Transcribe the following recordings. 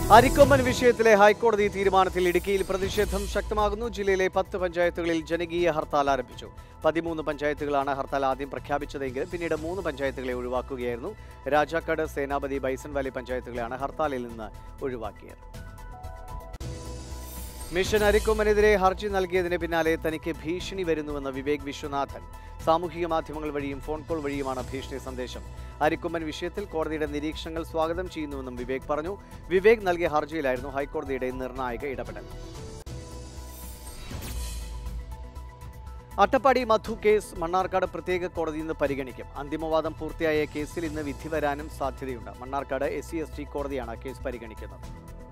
അരിക്കൊമ്പൻ വിഷയത്തിലെ ഹൈക്കോടതി തീരുമാനത്തിൽ ഇടുക്കിയിൽ പ്രതിഷേധം ശക്തമാകുന്നു ജില്ലയിലെ പത്ത് പഞ്ചായത്തുകളിൽ ജനകീയ ഹർത്താൽ ആരംഭിച്ചു പതിമൂന്ന് പഞ്ചായത്തുകളാണ് ഹർത്താൽ ആദ്യം പ്രഖ്യാപിച്ചതെങ്കിലും പിന്നീട് മൂന്ന് പഞ്ചായത്തുകളെ ഒഴിവാക്കുകയായിരുന്നു രാജാക്കാട് സേനാപതി ബൈസൺ വാലി പഞ്ചായത്തുകളെയാണ് ഹർത്താലിൽ നിന്ന് ഒഴിവാക്കിയത് മിഷൻ അരിക്കൊമ്പനെതിരെ ഹർജി നൽകിയതിന് പിന്നാലെ തനിക്ക് ഭീഷണി വരുന്നുവെന്ന് വിവേക് വിശ്വനാഥൻ സാമൂഹിക മാധ്യമങ്ങൾ വഴിയും ഫോൺ കോൾ വഴിയുമാണ് ഭീഷണി സന്ദേശം അരിക്കൊമ്പൻ വിഷയത്തിൽ കോടതിയുടെ നിരീക്ഷണങ്ങൾ സ്വാഗതം ചെയ്യുന്നുവെന്നും വിവേക് പറഞ്ഞു വിവേക് നൽകിയ ഹർജിയിലായിരുന്നു ഹൈക്കോടതിയുടെ നിർണായക ഇടപെടൽ അട്ടപ്പാടി മധു കേസ് മണ്ണാർക്കാട് പ്രത്യേക കോടതി ഇന്ന് പരിഗണിക്കും അന്തിമവാദം പൂർത്തിയായ കേസിൽ ഇന്ന് വിധി വരാനും സാധ്യതയുണ്ട് Mannarkkad S C S T കോടതിയാണ് കേസ് പരിഗണിക്കുന്നത്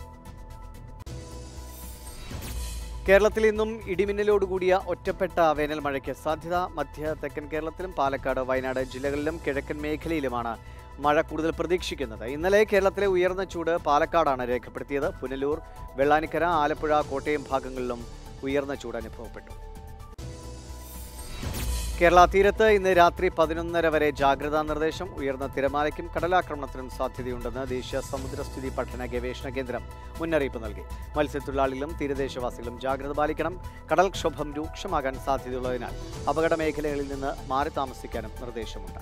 കേരളത്തിൽ ഇന്നും ഇടിമിന്നലോടുകൂടിയ ഒറ്റപ്പെട്ട വേനൽ മഴയ്ക്ക് സാധ്യത മധ്യ തെക്കൻ കേരളത്തിലും പാലക്കാട് വയനാട് ജില്ലകളിലും കിഴക്കൻ മേഖലയിലുമാണ് മഴ കൂടുതൽ പ്രതീക്ഷിക്കുന്നത് ഇന്നലെ കേരളത്തിലെ ഉയർന്ന ചൂട് പാലക്കാടാണ് രേഖപ്പെടുത്തിയത് പുനലൂർ വെള്ളാനിക്കര ആലപ്പുഴ കോട്ടയം ഭാഗങ്ങളിലും ഉയർന്ന ചൂട് അനുഭവപ്പെട്ടു കേരള തീരത്ത് ഇന്ന് രാത്രി പതിനൊന്നര വരെ ജാഗ്രതാ നിർദ്ദേശം ഉയർന്ന തിരമാലയ്ക്കും കടലാക്രമണത്തിനും സാധ്യതയുണ്ടെന്ന് ദേശീയ സമുദ്രസ്ഥിതി പഠന ഗവേഷണ കേന്ദ്രം മുന്നറിയിപ്പ് നൽകി മത്സ്യത്തൊഴിലാളികളും തീരദേശവാസികളും ജാഗ്രത പാലിക്കണം കടൽക്ഷോഭം രൂക്ഷമാകാൻ സാധ്യതയുള്ളതിനാൽ അപകട മേഖലകളിൽ നിന്ന് മാറി താമസിക്കാനും നിർദ്ദേശമുണ്ട്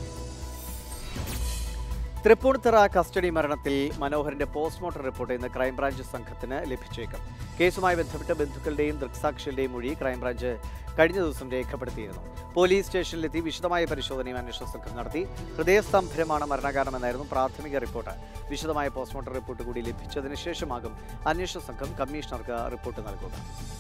തൃപ്പൂണിത്തറ കസ്റ്റഡി മരണത്തിൽ മനോഹറിന്റെ പോസ്റ്റ്മോർട്ടം റിപ്പോർട്ട് ഇന്ന് ക്രൈംബ്രാഞ്ച് സംഘത്തിന് ലഭിച്ചേക്കും കേസുമായി ബന്ധപ്പെട്ട് ബന്ധുക്കളുടെയും ദൃക്സാക്ഷികളുടെയും മൊഴി ക്രൈംബ്രാഞ്ച് കഴിഞ്ഞ ദിവസം രേഖപ്പെടുത്തിയിരുന്നു പോലീസ് സ്റ്റേഷനിലെത്തി വിശദമായ പരിശോധനയും അന്വേഷണ സംഘം നടത്തി ഹൃദയസ്തംഭനമാണ് മരണകാരണമെന്നായിരുന്നു പ്രാഥമിക റിപ്പോർട്ട് വിശദമായ പോസ്റ്റ്മോർട്ടം റിപ്പോർട്ട് കൂടി ലഭിച്ചതിന് ശേഷമാകും അന്വേഷണ സംഘം കമ്മീഷണർക്ക് റിപ്പോർട്ട് നൽകുക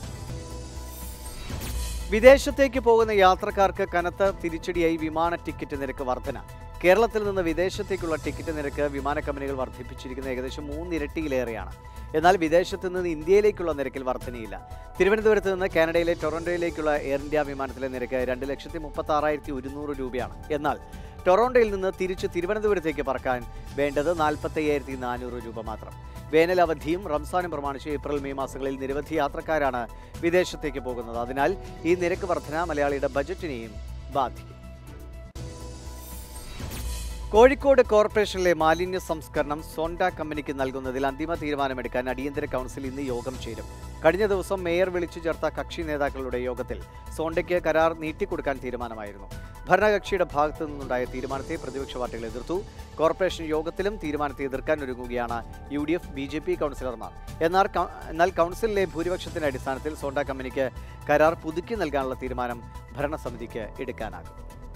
വിദേശത്തേക്ക് പോകുന്ന യാത്രക്കാർക്ക് കനത്ത തിരിച്ചടിയായി വിമാന ടിക്കറ്റ് നിരക്ക് വർധന കേരളത്തിൽ നിന്ന് വിദേശത്തേക്കുള്ള ടിക്കറ്റ് നിരക്ക് വിമാന കമ്പനികൾ വർദ്ധിപ്പിച്ചിരിക്കുന്ന ഏകദേശം മൂന്നിരട്ടിയിലേറെയാണ് എന്നാൽ വിദേശത്ത് നിന്ന് ഇന്ത്യയിലേക്കുള്ള നിരക്കിൽ വർധനയില്ല തിരുവനന്തപുരത്ത് നിന്ന് കാനഡയിലെ ടൊറന്റോയിലേക്കുള്ള എയർ ഇന്ത്യ വിമാനത്തിലെ നിരക്ക് രണ്ട് ലക്ഷത്തി മുപ്പത്തി ആറായിരത്തി ഒരുന്നൂറ് രൂപയാണ് എന്നാൽ ടൊറോണ്ടോയിൽ നിന്ന് തിരിച്ച് തിരുവനന്തപുരത്തേക്ക് പറക്കാൻ വേണ്ടത് നാൽപ്പത്തി അയ്യായിരത്തി നാനൂറ് രൂപ മാത്രം വേനൽ അവധിയും റംസാനും പ്രമാണിച്ച് ഏപ്രിൽ മെയ് മാസങ്ങളിൽ നിരവധി യാത്രക്കാരാണ് വിദേശത്തേക്ക് പോകുന്നത് അതിനാൽ ഈ നിരക്ക് വർധന മലയാളിയുടെ ബജറ്റിനെയും ബാധിക്കും കോഴിക്കോട് കോർപ്പറേഷനിലെ മാലിന്യ സംസ്കരണം സോണ്ട കമ്പനിക്ക് നൽകുന്നതിൽ അന്തിമ തീരുമാനമെടുക്കാൻ അടിയന്തര കൗൺസിൽ ഇന്ന് യോഗം ചേരും കഴിഞ്ഞ ദിവസം മേയർ വിളിച്ചു ചേർത്ത കക്ഷി നേതാക്കളുടെ യോഗത്തിൽ സോണ്ടയ്ക്ക് കരാർ നീട്ടിക്കൊടുക്കാൻ തീരുമാനമായിരുന്നു ഭരണകക്ഷിയുടെ ഭാഗത്തു നിന്നുണ്ടായ തീരുമാനത്തെ പ്രതിപക്ഷ പാർട്ടികൾ എതിർത്തു കോർപ്പറേഷൻ യോഗത്തിലും തീരുമാനത്തെ എതിർക്കാൻ ഒരുങ്ങുകയാണ് U D F B J P കൗൺസിലർമാർ എന്നാൽ കൗ- എന്നാൽ കൗൺസിലിലെ ഭൂരിപക്ഷത്തിന്റെ അടിസ്ഥാനത്തിൽ സോണ്ട കമ്പനിക്ക് കരാർ പുതുക്കി നൽകാനുള്ള തീരുമാനം ഭരണസമിതിക്ക് എടുക്കാനാകും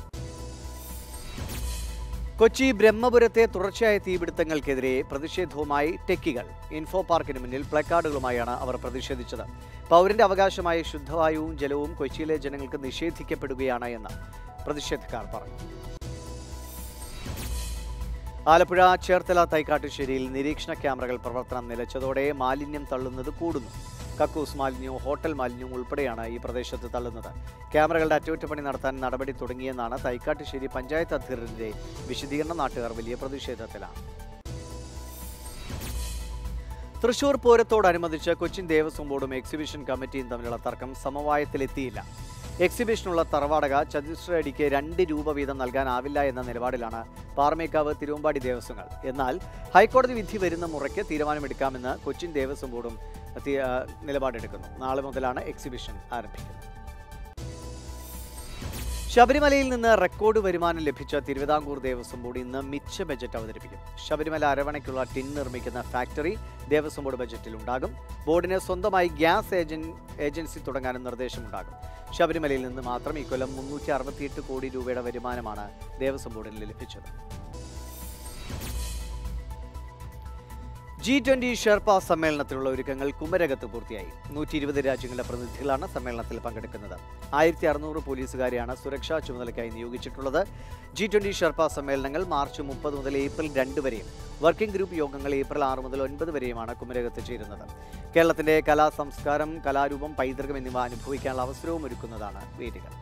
കൊച്ചി ബ്രഹ്മപുരത്തെ തുടർച്ചയായ തീപിടുത്തങ്ങൾക്കെതിരെ പ്രതിഷേധവുമായി ടെക്കികൾ ഇൻഫോ പാർക്കിന് മുന്നിൽ പ്ലക്കാർഡുകളുമായാണ് അവർ പ്രതിഷേധിച്ചത് പൗരന്റെ അവകാശമായ ശുദ്ധവായുവും ജലവും കൊച്ചിയിലെ ജനങ്ങൾക്ക് നിഷേധിക്കപ്പെടുകയാണ് എന്ന് പ്രതിഷേധക്കാർ പറഞ്ഞു ആലപ്പുഴ ചേർത്തല തൈക്കാട്ടുശ്ശേരിയിൽ നിരീക്ഷണ ക്യാമറകൾ പ്രവർത്തനം നിലച്ചതോടെ മാലിന്യം തള്ളുന്നത് കൂടുന്നു കക്കൂസ് മാലിന്യവും ഹോട്ടൽ മാലിന്യവും ഉൾപ്പെടെയാണ് ഈ പ്രദേശത്ത് തള്ളുന്നത് ക്യാമറകളുടെ അറ്റകുറ്റപ്പണി നടത്താൻ നടപടി തുടങ്ങിയെന്നാണ് തൈക്കാട്ടുശ്ശേരി പഞ്ചായത്ത് അധികൃതരുടെ വിശദീകരണം നാട്ടുകാർ വലിയ പ്രതിഷേധത്തിലാണ് തൃശൂർ പൂരത്തോടനുബന്ധിച്ച് കൊച്ചിൻ ദേവസ്വം ബോർഡും എക്സിബിഷൻ കമ്മിറ്റിയും തമ്മിലുള്ള തർക്കം സമവായത്തിലെത്തിയില്ല എക്സിബിഷനുള്ള തറവാടക ചതുശ്ര അടിക്ക് രണ്ട് രൂപ വീതം നൽകാനാവില്ല എന്ന നിലപാടിലാണ് പാറമേക്കാവ് തിരുവമ്പാടി ദേവസ്വങ്ങൾ എന്നാൽ ഹൈക്കോടതി വിധി വരുന്ന മുറയ്ക്ക് തീരുമാനമെടുക്കാമെന്ന് കൊച്ചിൻ ദേവസ്വം ബോർഡും തി- ആ, നിലപാടെടുക്കുന്നു നാളെ മുതലാണ് എക്സിബിഷൻ ആരംഭിക്കുന്നത് ശബരിമലയിൽ നിന്ന് റെക്കോർഡ് വരുമാനം ലഭിച്ച തിരുവിതാംകൂർ ദേവസ്വം ബോർഡ് ഇന്ന് മിച്ച ബജറ്റ് അവതരിപ്പിക്കും ശബരിമല അരവണയ്ക്കുള്ള ടിൻ നിർമ്മിക്കുന്ന ഫാക്ടറി ദേവസ്വം ബോർഡ് ബജറ്റിൽ ഉണ്ടാകും ബോർഡിന് സ്വന്തമായി ഗ്യാസ് ഏജൻ ഏജൻസി തുടങ്ങാനും നിർദ്ദേശമുണ്ടാകും ശബരിമലയിൽ നിന്ന് മാത്രം ഇക്കൊല്ലം മുന്നൂറ്റി അറുപത്തിയെട്ട് കോടി രൂപയുടെ വരുമാനമാണ് ദേവസ്വം ബോർഡിന് ലഭിച്ചത് ജി ട്വന്റി ഷെർപ്പ സമ്മേളനത്തിലുള്ള ഒരുക്കങ്ങൾ കുമരകത്ത് പൂർത്തിയായി നൂറ്റി ഇരുപത് രാജ്യങ്ങളുടെ പ്രതിനിധികളാണ് സമ്മേളനത്തിൽ പങ്കെടുക്കുന്നത് ആയിരത്തി അറുന്നൂറ് പോലീസുകാരെയാണ് സുരക്ഷാ ചുമതലയ്ക്കായി നിയോഗിച്ചിട്ടുള്ളത് ജി ട്വന്റി ഷെർപ്പ സമ്മേളനങ്ങൾ മാർച്ച് മുപ്പത് മുതൽ ഏപ്രിൽ രണ്ട് വരെയും വർക്കിംഗ് ഗ്രൂപ്പ് യോഗങ്ങൾ ഏപ്രിൽ ആറ് മുതൽ ഒൻപത് വരെയുമാണ് കുമരകത്ത് ചേരുന്നത് കേരളത്തിന്റെ കലാ സംസ്കാരം കലാരൂപം പൈതൃകം എന്നിവ അനുഭവിക്കാനുള്ള അവസരവും ഒരുക്കുന്നതാണ് വേദികൾ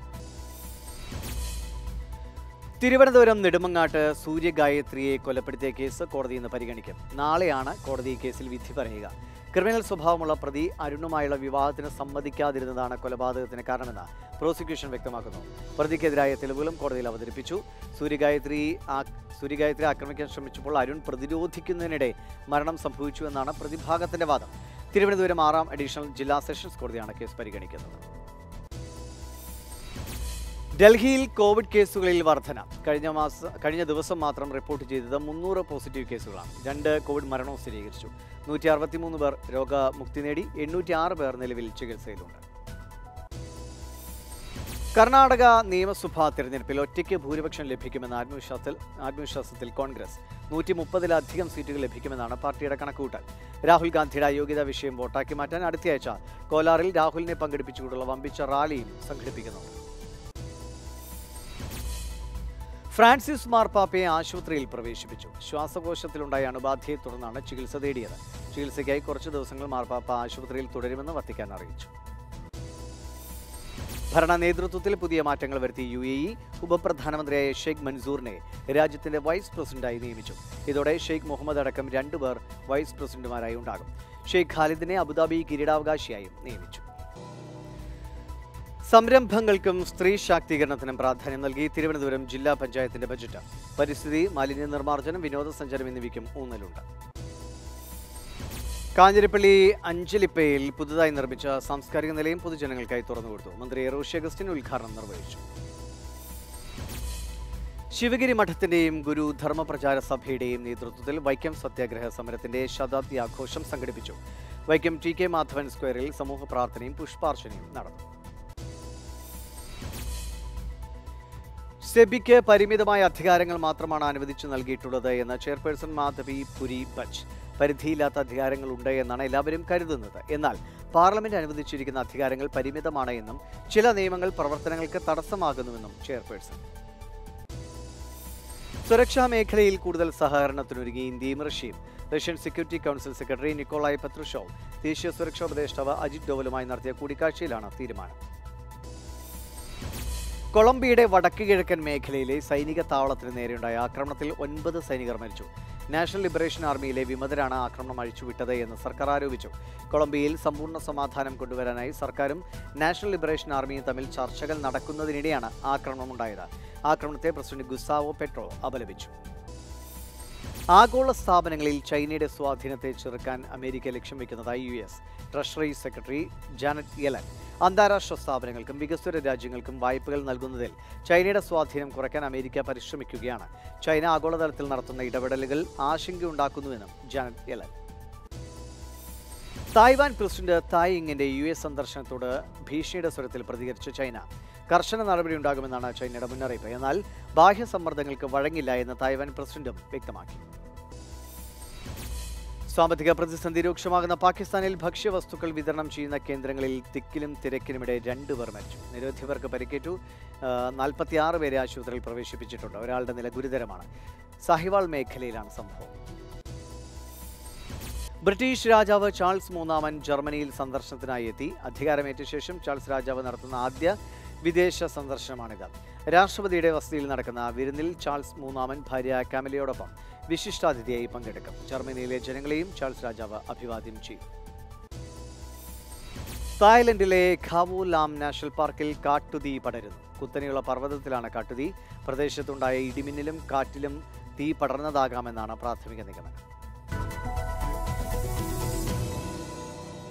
തിരുവനന്തപുരം നെടുമങ്ങാട്ട് സൂര്യഗായത്രിയെ കൊലപ്പെടുത്തിയ കേസ് കോടതി ഇന്ന് പരിഗണിക്കും നാളെയാണ് കോടതി ഈ കേസിൽ വിധി പറയുക ക്രിമിനൽ സ്വഭാവമുള്ള പ്രതി അരുണുമായുള്ള വിവാഹത്തിന് സമ്മതിക്കാതിരുന്നതാണ് കൊലപാതകത്തിന് കാരണമെന്ന് പ്രോസിക്യൂഷൻ വ്യക്തമാക്കുന്നു പ്രതിക്കെതിരായ തെളിവുകളും കോടതിയിൽ അവതരിപ്പിച്ചു സൂര്യഗായത്രി ആ- സൂര്യഗായത്രി ആക്രമിക്കാൻ ശ്രമിച്ചപ്പോൾ അരുൺ പ്രതിരോധിക്കുന്നതിനിടെ മരണം സംഭവിച്ചു എന്നാണ് പ്രതിഭാഗത്തിന്റെ വാദം തിരുവനന്തപുരം ആറാം അഡീഷണൽ ജില്ലാ സെഷൻസ് കോടതിയാണ് കേസ് പരിഗണിക്കുന്നത് ഡൽഹിയിൽ കോവിഡ് കേസുകളിൽ വർധന കഴിഞ്ഞ മാസം കഴിഞ്ഞ ദിവസം മാത്രം റിപ്പോർട്ട് ചെയ്തത് മുന്നൂറ് പോസിറ്റീവ് കേസുകളാണ് രണ്ട് കോവിഡ് മരണവും സ്ഥിരീകരിച്ചു നൂറ്റി അറുപത്തിമൂന്ന് പേർ രോഗമുക്തി നേടി എണ്ണൂറ്റി ആറ് പേർ നിലവിൽ ചികിത്സയിലുണ്ട് കർണാടക നിയമസഭാ തെരഞ്ഞെടുപ്പിൽ ഒറ്റയ്ക്ക് ഭൂരിപക്ഷം ലഭിക്കുമെന്ന ആത്മവിശ്വാസത്തിൽ ആത്മവിശ്വാസത്തിൽ കോൺഗ്രസ് നൂറ്റി മുപ്പതിലധികം സീറ്റുകൾ ലഭിക്കുമെന്നാണ് പാർട്ടിയുടെ കണക്കുകൂട്ടൽ രാഹുൽ ഗാന്ധിയുടെ അയോഗ്യതാ വിഷയം വോട്ടാക്കി മാറ്റാൻ അടുത്തയാഴ്ച കോലാറിൽ രാഹുലിനെ പങ്കെടുപ്പിച്ചുകൊണ്ടുള്ള വമ്പിച്ച റാലിയും സംഘടിപ്പിക്കുന്നുണ്ട് ഫ്രാൻസിസ് മാർപ്പാപ്പയെ ആശുപത്രിയിൽ പ്രവേശിപ്പിച്ചു ശ്വാസകോശത്തിലുണ്ടായ അണുബാധയെ തുടർന്നാണ് ചികിത്സ തേടിയത് ചികിത്സയ്ക്കായി കുറച്ച് ദിവസങ്ങൾ മാർപ്പാപ്പ ആശുപത്രിയിൽ തുടരുമെന്ന് വത്തിക്കാൻ അറിയിച്ചു ഭരണ നേതൃത്വത്തിൽ പുതിയ മാറ്റങ്ങൾ വരുത്തി യു എ ഇ ഉപപ്രധാനമന്ത്രിയായ ഷെയ്ഖ് മൻസൂറിനെ രാജ്യത്തിന്റെ വൈസ് പ്രസിഡന്റായി നിയമിച്ചു ഇതോടെ ഷെയ്ഖ് മുഹമ്മദ് അടക്കം രണ്ടുപേർ വൈസ് പ്രസിഡന്റുമാരായി ഉണ്ടാകും ഷെയ്ഖ് ഖാലിദിനെ അബുദാബി കിരീടാവകാശിയായും നിയമിച്ചു സംരംഭങ്ങൾക്കും സ്ത്രീ ശാക്തീകരണത്തിനും പ്രാധാന്യം നൽകി തിരുവനന്തപുരം ജില്ലാ പഞ്ചായത്തിന്റെ ബജറ്റ് പരിസ്ഥിതി മാലിന്യ നിർമ്മാർജ്ജനം വിനോദസഞ്ചാരം എന്നിവയ്ക്കും ഊന്നലുണ്ട് കാഞ്ഞിരപ്പള്ളി അഞ്ചലിപ്പയിൽ പുതുതായി നിർമ്മിച്ച സാംസ്കാരിക നിലയം പൊതുജനങ്ങൾക്കായി തുറന്നുകൊടുത്തു മന്ത്രി റോഷി അഗസ്റ്റിൻ ഉദ്ഘാടനം നിർവഹിച്ചു ശിവഗിരി മഠത്തിന്റെയും ഗുരു ധർമ്മപ്രചാര സഭയുടെയും നേതൃത്വത്തിൽ വൈക്കം സത്യാഗ്രഹ സമരത്തിന്റെ ശതാബ്ദി ആഘോഷം സംഘടിപ്പിച്ചു വൈക്കം ടി കെ മാധവൻ സ്ക്വയറിൽ സമൂഹ പ്രാർത്ഥനയും പുഷ്പാർച്ചനയും നടന്നു സെബിക്ക് പരിമിതമായ അധികാരങ്ങൾ മാത്രമാണ് അനുവദിച്ചു നൽകിയിട്ടുള്ളത് എന്ന് ചെയർപേഴ്സൺ മാധവി പുരി ബച്ച് പരിധിയില്ലാത്ത അധികാരങ്ങൾ ഉണ്ട് എന്നാണ് എല്ലാവരും കരുതുന്നത് എന്നാൽ പാർലമെന്റ് അനുവദിച്ചിരിക്കുന്ന അധികാരങ്ങൾ പരിമിതമാണ് എന്നും ചില നിയമങ്ങൾ പ്രവർത്തനങ്ങൾക്ക് തടസ്സമാകുന്നുവെന്നും ചെയർപേഴ്സൺ സുരക്ഷാ മേഖലയിൽ കൂടുതൽ സഹകരണത്തിനൊരുങ്ങി ഇന്ത്യയും റഷ്യയും Russian security council secretary Nikolai Patrushev ദേശീയ സുരക്ഷാ ഉപദേഷ്ടാവ് അജിത് ഡോവലുമായി നടത്തിയ കൂടിക്കാഴ്ചയിലാണ് തീരുമാനം കൊളംബിയയുടെ വടക്ക് കിഴക്കൻ മേഖലയിലെ സൈനിക താവളത്തിന് നേരെയുണ്ടായ ആക്രമണത്തിൽ ഒൻപത് സൈനികർ മരിച്ചു നാഷണൽ ലിബറേഷൻ ആർമിയിലെ വിമതരാണ് ആക്രമണം അഴിച്ചുവിട്ടത് എന്ന് സർക്കാർ ആരോപിച്ചു കൊളംബിയയിൽ സമ്പൂർണ്ണ സമാധാനം കൊണ്ടുവരാനായി സർക്കാരും നാഷണൽ ലിബറേഷൻ ആർമിയും തമ്മിൽ ചർച്ചകൾ നടക്കുന്നതിനിടെയാണ് ആക്രമണമുണ്ടായത് ആക്രമണത്തെ പ്രസിഡന്റ് ഗുസാവോ പെട്രോ അപലപിച്ചു ആഗോള സ്ഥാപനങ്ങളിൽ ചൈനയുടെ സ്വാധീനത്തെ ചെറുക്കാൻ അമേരിക്ക ലക്ഷ്യം വെക്കുന്നതായി U S treasury secretary Janet Yellen അന്താരാഷ്ട്ര സ്ഥാപനങ്ങൾക്കും വികസ്വര രാജ്യങ്ങൾക്കും വായ്പകൾ നൽകുന്നതിൽ ചൈനയുടെ സ്വാധീനം കുറയ്ക്കാൻ അമേരിക്ക പരിശ്രമിക്കുകയാണ് ചൈന ആഗോളതലത്തിൽ നടത്തുന്ന ഇടപെടലുകൾ ആശങ്കയുണ്ടാക്കുന്നുവെന്നും Janet Yellen Taiwan president Tai ഇങ്ങിന്റെ യു എസ് സന്ദർശനത്തോട് ഭീഷണിയുടെ സ്വരത്തിൽ പ്രതികരിച്ച ചൈന കർശന നടപടിയുണ്ടാകുമെന്നാണ് ചൈനയുടെ മുന്നറിയിപ്പ് എന്നാൽ ബാഹ്യ സമ്മർദ്ദങ്ങൾക്ക് വഴങ്ങില്ല എന്ന് തായ്വാൻ പ്രസിഡന്റും വ്യക്തമാക്കി സാമ്പത്തിക പ്രതിസന്ധി രൂക്ഷമാകുന്ന പാകിസ്ഥാനിൽ ഭക്ഷ്യവസ്തുക്കൾ വിതരണം ചെയ്യുന്ന കേന്ദ്രങ്ങളിൽ തിക്കിലും തിരക്കിനുമിടെ രണ്ടുപേർ മരിച്ചു നിരവധി പേർക്ക് പരിക്കേറ്റു നാൽപ്പത്തിയാറ് പേരെ ആശുപത്രിയിൽ പ്രവേശിപ്പിച്ചിട്ടുണ്ട് ഒരാളുടെ നില ഗുരുതരമാണ് സാഹിവാൾ മേഖലയിലാണ് സംഭവം ബ്രിട്ടീഷ് രാജാവ് ചാൾസ് മൂന്നാമൻ ജർമ്മനിയിൽ സന്ദർശനത്തിനായി എത്തി അധികാരമേറ്റ ശേഷം ചാൾസ് രാജാവ് നടത്തുന്ന ആദ്യ വിദേശ സന്ദർശനമാണിത് രാഷ്ട്രപതിയുടെ വസതിയിൽ നടക്കുന്ന വിരുന്നിൽ ചാൾസ് മൂന്നാമൻ ഭാര്യ കാമിലയോടൊപ്പം വിശിഷ്ടാതിഥിയായി പങ്കെടുക്കും ജർമ്മനിയിലെ ജനങ്ങളെയും ചാൾസ് രാജാവ് അഭിവാദ്യം ചെയ്യും തായ്ലൻഡിലെ ഖാവു ലാം നാഷണൽ പാർക്കിൽ കാട്ടുതീ പടരുന്നു കുത്തനെയുള്ള പർവ്വതത്തിലാണ് കാട്ടുതീ പ്രദേശത്തുണ്ടായ ഇടിമിന്നലും കാറ്റിലും തീ പടർന്നതാകാമെന്നാണ് പ്രാഥമിക നിഗമനം